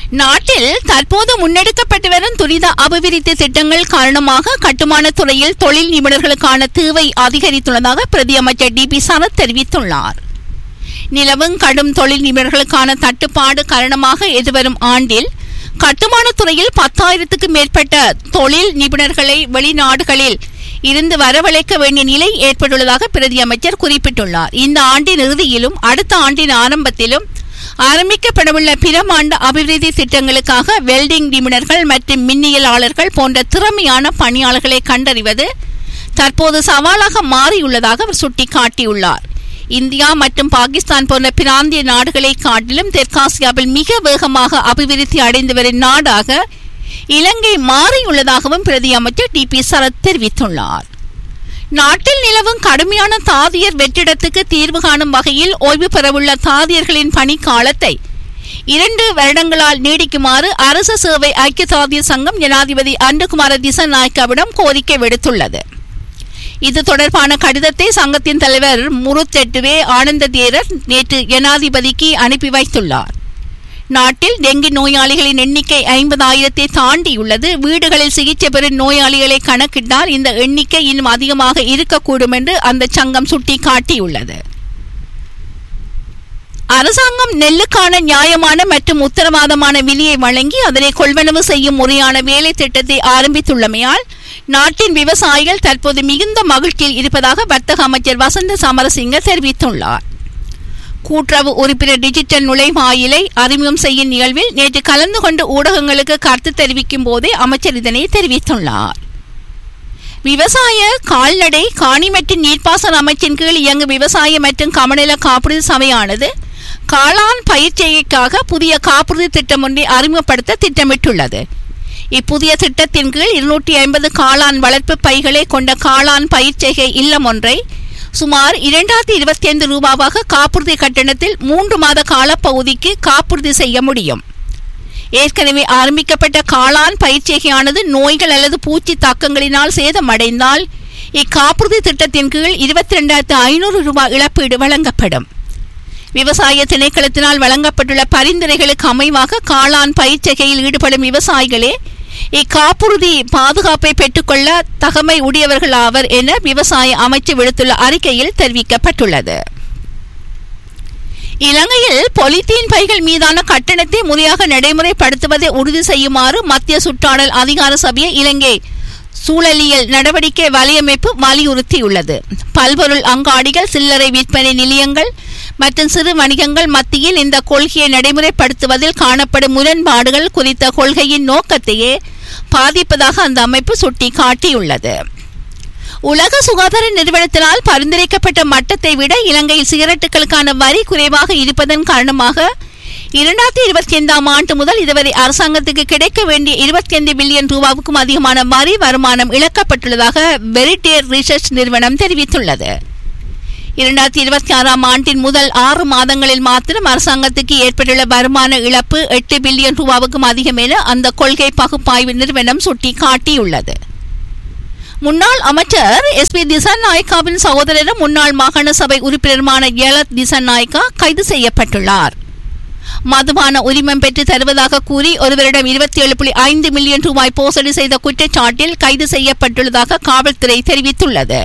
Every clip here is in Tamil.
நாட்டில் தற்போது முன்னெடுக்கப்பட்டு வரும் துரித அபிவிருத்தி திட்டங்கள் காரணமாக கட்டுமான துறையில் தொழில் நிபுணர்களுக்கான தேவை அதிகரித்துள்ளதாக பிரதி அமைச்சர் டி பி சரத் தெரிவித்துள்ளார் நிலவும் கடும் தொழில் நிபுணர்களுக்கான தட்டுப்பாடு காரணமாக எதிர்வரும் ஆண்டில் கட்டுமான துறையில் பத்தாயிரத்துக்கும் மேற்பட்ட தொழில் நிபுணர்களை வெளிநாடுகளில் இருந்து வரவழைக்க வேண்டிய நிலை ஏற்பட்டுள்ளதாக பிரதி அமைச்சர் குறிப்பிட்டுள்ளார் இந்த ஆண்டின் இறுதியிலும் அடுத்த ஆண்டின் ஆரம்பத்திலும் ஆரம்பிக்கப்படவுள்ள பிரமாண்ட அபிவிருத்தி திட்டங்களுக்காக வெல்டிங் நிபுணர்கள் மற்றும் மின்னியலாளர்கள் போன்ற திறமையான பணியாளர்களை கண்டறிவது தற்போது சவாலாக மாறியுள்ளதாக அவர் சுட்டிக்காட்டியுள்ளார் இந்தியா மற்றும் பாகிஸ்தான் போன்ற பிராந்திய நாடுகளை காட்டிலும் தெற்காசியாவில் மிக வேகமாக அபிவிருத்தி அடைந்து வரும் நாடாக இலங்கை மாறியுள்ளதாகவும் பிரதி அமைச்சர் டி பி சரத் தெரிவித்துள்ளார் நாட்டில் நிலவும் கடுமையான தாதியர் வெற்றிடத்துக்கு தீர்வு காணும் வகையில் ஓய்வு பெறவுள்ள தாதியர்களின் பணிக்காலத்தை இரண்டு வருடங்களால் நீடிக்குமாறு அரசு சேவை ஐக்கிய தாதியர் சங்கம் ஜனாதிபதி அன்புகுமார திசநாயக்காவிடம் கோரிக்கை விடுத்துள்ளது இது தொடர்பான கடிதத்தை சங்கத்தின் தலைவர் முருத்தெட்டுவே ஆனந்த தேரர் நேற்று ஜனாதிபதிக்கு அனுப்பி வைத்துள்ளார் நாட்டில் டெங்கு நோயாளிகளின் எண்ணிக்கை ஐம்பதாயிரத்தை தாண்டியுள்ளது வீடுகளில் சிகிச்சை பெறும் நோயாளிகளை கணக்கிட்டால் இந்த எண்ணிக்கை இன்னும் அதிகமாக இருக்கக்கூடும் என்று அந்த சங்கம் சுட்டிக்காட்டியுள்ளது அரசாங்கம் நெல்லுக்கான நியாயமான மற்றும் உத்தரவாதமான விலையை வழங்கி அதனை கொள்வனவு செய்யும் முறையான வேலை திட்டத்தை ஆரம்பித்துள்ளமையால் நாட்டின் விவசாயிகள் தற்போது மிகுந்த மகிழ்ச்சியில் இருப்பதாக வர்த்தக அமைச்சர் வசந்த சமரசிங்க தெரிவித்துள்ளார் கூட்டுறவு உறுப்பினர் டிஜிட்டல் நுழைவாயிலை அறிமுகம் செய்யும் நிகழ்வில் நேற்று கலந்து கொண்டு ஊடகங்களுக்கு கருத்து தெரிவிக்கும் போதே அமைச்சர் இதனை தெரிவித்துள்ளார் விவசாய கால்நடை காணி மற்றும் நீர்ப்பாசன அமைச்சின் கீழ் இயங்கும் விவசாய மற்றும் கமநல காப்புறுதி சபையானது காளான் பயிற்சிக்காக புதிய காப்புறுதி திட்டம் ஒன்றை அறிமுகப்படுத்த திட்டமிட்டுள்ளது இப்புதிய திட்டத்தின் கீழ் இருநூற்றி ஐம்பது காளான் வளர்ப்பு பைகளை கொண்ட காளான் பயிற்சிகை இல்லம் ஒன்றை சுமார் இரண்டாயிரத்தி இருபத்தி ஐந்து ரூபாவாக காப்புறுதி கட்டணத்தில் மூன்று மாத காலப்பகுதிக்கு காப்புறுதி செய்ய முடியும் ஏற்கனவே ஆரம்பிக்கப்பட்ட காளான் பயிற்சிகையானது நோய்கள் அல்லது பூச்சி தாக்கங்களினால் சேதமடைந்தால் இக்காப்புறுதி திட்டத்தின் கீழ் இருபத்தி ரெண்டாயிரத்து ஐநூறு ரூபாய் இழப்பீடு வழங்கப்படும் விவசாய திணைக்களத்தினால் வழங்கப்பட்டுள்ள பரிந்துரைகளுக்கு அமைவாக காளான் பயிற்சிகையில் ஈடுபடும் விவசாயிகளே இக்காப்புறுதி பாதுகாப்பை பெற்றுக்கொள்ள தகமை உடையவர்கள் ஆவர் என விவசாய அமைச்சு விடுத்துள்ள அறிக்கையில் தெரிவிக்கப்பட்டுள்ளது இலங்கையில் பொலித்தீன் பைகள் மீதான கட்டணத்தை முறையாக நடைமுறைப்படுத்துவதை உறுதி செய்யுமாறு மத்திய சுற்றாடல் அதிகார சபையை இலங்கை சூழலியல் நடவடிக்கை வலையமைப்பு வலியுறுத்தியுள்ளது பல்பொருள் அங்காடிகள் சில்லறை விற்பனை நிலையங்கள் மற்றும் சிறு வணிகங்கள் மத்தியில் இந்த கொள்கையை நடைமுறைப்படுத்துவதில் காணப்படும் முரண்பாடுகள் குறித்த கொள்கையின் நோக்கத்தையே பாதிப்பதாக அந்த அமைப்பு சுட்டிக்காட்டியுள்ளது உலக சுகாதார நிறுவனத்தினால் பரிந்துரைக்கப்பட்ட மட்டத்தை விட இலங்கையில் சிகரெட்டுகளுக்கான வரி குறைவாக இருப்பதன் காரணமாக இரண்டாயிரத்தி இருபத்தி ஐந்தாம் ஆண்டு முதல் இதுவரை அரசாங்கத்துக்கு கிடைக்க வேண்டிய இருபத்தி ஐந்து பில்லியன் ரூபாவுக்கும் அதிகமான வரி வருமானம் இழக்கப்பட்டுள்ளதாக வெரிட்டேர் ரிசர்ச் நிறுவனம் தெரிவித்துள்ளது இரண்டாயிரத்தி இருபத்தி ஆறாம் ஆண்டின் முதல் ஆறு மாதங்களில் மாத்திரம் அரசாங்கத்துக்கு ஏற்பட்டுள்ள வருமான இழப்பு எட்டு பில்லியன் ரூபாவுக்கும் அதிகம் என அந்த கொள்கை பகுப்பாய்வு நிறுவனம் சுட்டிக்காட்டியுள்ளது முன்னாள் அமைச்சர் எஸ் பி திசாநாயக்காவின் சகோதரரும் முன்னாள் மாகாண சபை உறுப்பினருமான யலத் திசாநாயக்கா கைது செய்யப்பட்டுள்ளார் மதுபான உரிமம் பெற்று தருவதாக கூறி ஒருவரிடம் இருபத்தி ஏழு புள்ளி ஐந்து மில்லியன் ரூபாய் மோசடி செய்த குற்றச்சாட்டில் கைது செய்யப்பட்டுள்ளதாக காவல்துறை தெரிவித்துள்ளது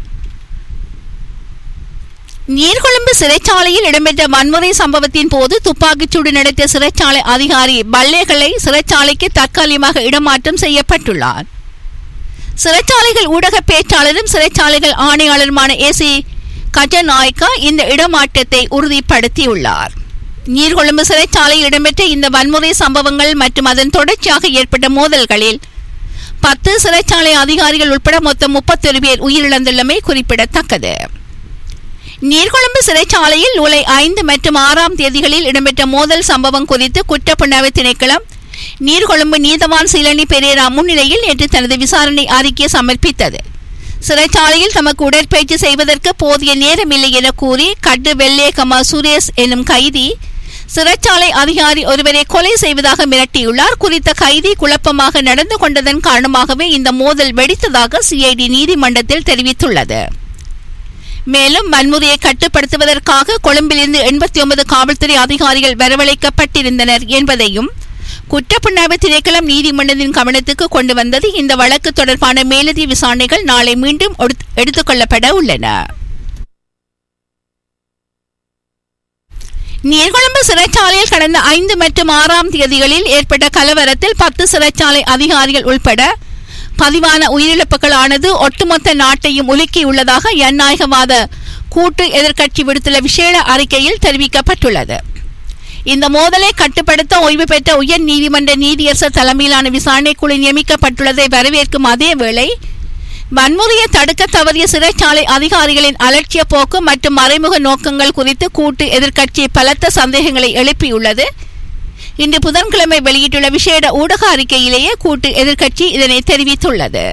நீர்கொழும்பு சிறைச்சாலையில் இடம்பெற்ற வன்முறை சம்பவத்தின் போது துப்பாக்கிச்சூடு நடத்திய சிறைச்சாலை அதிகாரி பல்லேகளை சிறைச்சாலைக்கு தற்காலிகமாக இடமாற்றம் செய்யப்பட்டுள்ளார் சிறைச்சாலைகள் ஊடக பேச்சாளரும் சிறைச்சாலைகள் ஆணையாளருமான ஏசி கஜநாயக்கா இந்த இடமாற்றத்தை உறுதிப்படுத்தியுள்ளார் நீர்கொழும்பு சிறைச்சாலையில் இடம்பெற்ற இந்த வன்முறை சம்பவங்கள் மற்றும் அதன் தொடர்ச்சியாக ஏற்பட்ட மோதல்களில் பத்து சிறைச்சாலை அதிகாரிகள் உட்பட மொத்தம் முப்பத்தொரு பேர் உயிரிழந்துள்ளமை குறிப்பிடத்தக்கது நீர்கொழும்பு சிறைச்சாலையில் ஜூலை ஐந்து மற்றும் ஆறாம் தேதிகளில் இடம்பெற்ற மோதல் சம்பவம் குறித்து குற்றப்புணர்வு திணைக்களம் நீர்கொழும்பு நீதவான் சீலனி பெரேரா முன்னிலையில் நேற்று தனது விசாரணை அறிக்கையை சமர்ப்பித்தது சிறைச்சாலையில் தமக்கு உடற்பயிற்சி செய்வதற்கு போதிய நேரமில்லை என கூறி கட்டு வெள்ளேகமா சுரேஷ் எனும் கைதி சிறைச்சாலை அதிகாரி ஒருவரை கொலை செய்வதாக மிரட்டியுள்ளார் குறித்த கைதி குழப்பமாக நடந்து கொண்டதன் காரணமாகவே இந்த மோதல் வெடித்ததாக சிஐடி நீதிமன்றத்தில் தெரிவித்துள்ளது மேலும் வன்முறையை கட்டுப்படுத்துவதற்காக கொழும்பிலிருந்து எண்பத்தி ஒன்பது காவல்துறை அதிகாரிகள் வரவழைக்கப்பட்டிருந்தனர் என்பதையும் குற்றப்புலனாய்வு திணைக்களம் நீதிமன்றத்தின் கவனத்துக்கு கொண்டு வந்தது இந்த வழக்கு தொடர்பான மேலதிக விசாரணைகள் நாளை மீண்டும் எடுத்- எடுத்துக்கொள்ளப்பட உள்ளன நீர்கொழும்பு சிறைச்சாலையில் கடந்த ஐந்து மற்றும் ஆறாம் தேதிகளில் ஏற்பட்ட கலவரத்தில் பத்து சிறைச்சாலை அதிகாரிகள் உள்பட பதிவான உயிரிழப்புகளானது ஒட்டுமொத்த நாட்டையும் உலுக்கியுள்ளதாக ஜனநாயகவாத கூட்டு எதிர்க்கட்சி விடுத்துள்ள விசேட அறிக்கையில் தெரிவிக்கப்பட்டுள்ளது இந்த மோதலை கட்டுப்படுத்த ஓய்வு பெற்ற உயர் நீதிமன்ற நீதியரசர் தலைமையிலான விசாரணை குழு நியமிக்கப்பட்டுள்ளதை வரவேற்கும் அதேவேளை வன்முறையை தடுக்க தவறிய சிறைச்சாலை அதிகாரிகளின் அலட்சிய போக்கு மற்றும் மறைமுக நோக்கங்கள் குறித்து கூட்டு எதிர்க்கட்சி பலத்த சந்தேகங்களை எழுப்பியுள்ளது இன்று புதன்கிழமை வெளியிட்டுள்ள விசேட ஊடக அறிக்கையிலேயே கூட்டு எதிர்க்கட்சி இதனை தெரிவித்துள்ளது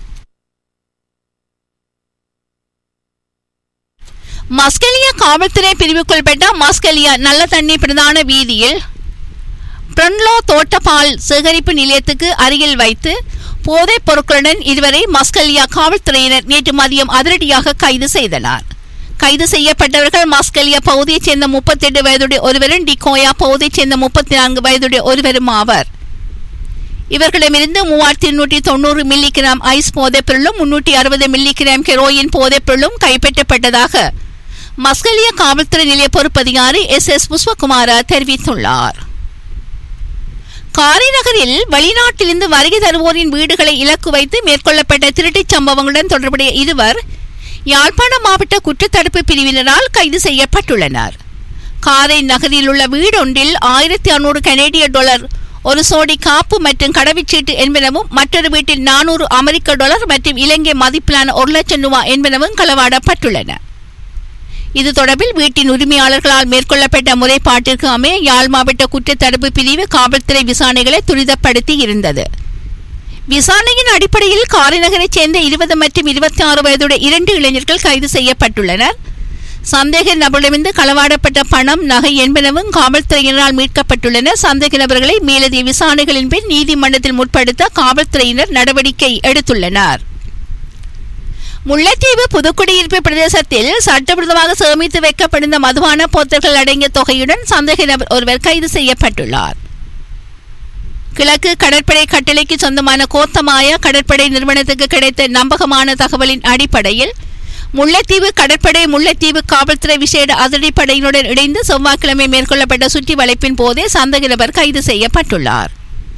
மஸ்கெலியா காவல்துறை பிரிவுக்குள்பட்ட மஸ்கெலியா நல்ல தண்ணி பிரதான வீதியில் பிரன்லோ தோட்டப்பால் சேகரிப்பு நிலையத்துக்கு அருகில் வைத்து போதைப் பொருட்களுடன் இதுவரை மஸ்கலியா காவல்துறையினர் நேற்று மதியம் அதிரடியாக கைது செய்தனர் கைது செய்யப்பட்டவர்கள் மஸ்கலியா பகுதியைச் சேர்ந்த முப்பத்தெட்டு வயதுடைய ஒருவரும் டிகோயா பகுதியைச் சேர்ந்த முப்பத்தி நான்கு வயதுடைய ஒருவரும் ஆவர் இவர்களிடமிருந்து மூவாயிரத்தி எண்ணூற்றி தொண்ணூறு மில்லிகிராம் ஐஸ் போதைப்பொருளும் முன்னூற்றி அறுபது மில்லிகிராம் கெரோயின் போதைப்பொருளும் கைப்பற்றப்பட்டதாக மஸ்கலியா காவல்துறை நிலைய பொறுப்பதிகாரி எஸ் எஸ் புஷ்பகுமார தெரிவித்துள்ளார் காரிநகரில் வெளிநாட்டிலிருந்து வருகை தருவோரின் வீடுகளை இலக்கு வைத்து மேற்கொள்ளப்பட்ட திருட்டுச் சம்பவங்களுடன் தொடர்புடைய இருவர் யாழ்ப்பாணம் மாவட்ட குற்றத்தடுப்பு பிரிவினரால் கைது செய்யப்பட்டுள்ளனர் காரை நகரில் உள்ள வீடொன்றில் ஆயிரத்தி அறுநூறு கனேடிய டாலர் ஒரு சோடி காப்பு மற்றும் கடவுச்சீட்டு என்பனவும் மற்றொரு வீட்டில் நானூறு அமெரிக்க டாலர் மற்றும் இலங்கை மதிப்பிலான ஒரு லட்சம் ரூபாய் என்பனவும் களவாடப்பட்டுள்ளன இது தொடர்பில் வீட்டின் உரிமையாளர்களால் மேற்கொள்ளப்பட்ட முறைப்பாட்டிற்கு அமைய யாழ் மாவட்ட குற்றத்தடுப்பு பிரிவு காவல்துறை விசாரணைகளை துரிதப்படுத்தி இருந்தது விசாரணையின் அடிப்படையில் காரைநகரைச் சேர்ந்த இருபது மற்றும் இருபத்தி ஆறு வயதுடைய இரண்டு இளைஞர்கள் கைது செய்யப்பட்டுள்ளனர் சந்தேக நபரிடமிருந்து களவாடப்பட்ட பணம் நகை என்பனவும் காவல்துறையினரால் மீட்கப்பட்டுள்ளன சந்தேக நபர்களை மேலதிக விசாரணைகளின் பின் நீதிமன்றத்தில் முற்படுத்த காவல்துறையினர் நடவடிக்கை எடுத்துள்ளனர் முல்லைத்தீவு புதுக்குடியிருப்பு பிரதேசத்தில் சட்டவிரோதமாக சேமித்து வைக்கப்பட்டிருந்த மதுபான போத்தல்கள் அடங்கிய தொகையுடன் சந்தேக நபர் ஒருவர் கைது செய்யப்பட்டுள்ளார் கிழக்கு கடற்படை கட்டளைக்கு சொந்தமான கோத்தமாய கடற்படை நிறுவனத்துக்கு கிடைத்த நம்பகமான தகவலின் அடிப்படையில் முல்லைத்தீவு கடற்படை முல்லைத்தீவு காவல்துறை விசேட அதிரடிப்படையினுடன் இணைந்து செவ்வாய்க்கிழமை மேற்கொள்ளப்பட்ட சுற்றி வளைப்பின் போதே சந்தேக நபர் கைது செய்யப்பட்டுள்ளார்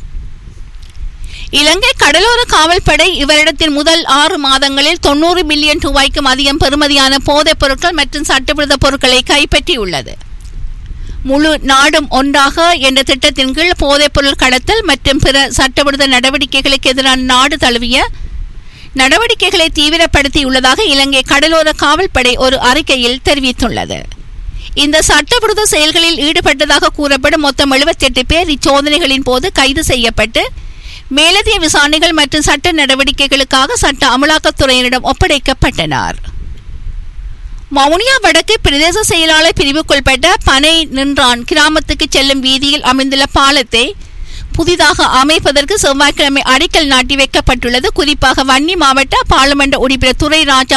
இலங்கை கடலோர காவல்படை இவரிடத்தில் முதல் ஆறு மாதங்களில் தொண்ணூறு மில்லியன் ரூபாய்க்கும் அதிகம் பெறுமதியான போதைப் பொருட்கள் மற்றும் சட்டவிரோத பொருட்களை கைப்பற்றியுள்ளது முழு நாடும் ஒன்றாக என்ற திட்டத்தின் கீழ் போதைப்பொருள் கடத்தல் மற்றும் பிற சட்டவிரோத நடவடிக்கைகளுக்கு எதிரான நாடு தழுவிய நடவடிக்கைகளை தீவிரப்படுத்தியுள்ளதாக இலங்கை கடலோர காவல்படை ஒரு அறிக்கையில் தெரிவித்துள்ளது இந்த சட்டவிரோத செயல்களில் ஈடுபட்டதாக கூறப்படும் மொத்தம் 78 பேர் இச்சோதனைகளின் போது கைது செய்யப்பட்டு மேலதிக விசாரணைகள் மற்றும் சட்ட நடவடிக்கைகளுக்காக சட்ட அமலாக்கத்துறையினரிடம் ஒப்படைக்கப்பட்டனர் வவுனியா வடக்கு பிரதேச செயலாளர் பிரிவுக்குள்பட்ட பனை நின்றான் கிராமத்துக்கு செல்லும் வீதியில் அமைந்துள்ள பாலத்தை புதிதாக அமைப்பதற்கு செவ்வாய்க்கிழமை அடிக்கல் நாட்டி வைக்கப்பட்டுள்ளது குறிப்பாக வன்னி மாவட்ட பாராளுமன்ற உறுப்பினர் துரை ராஜா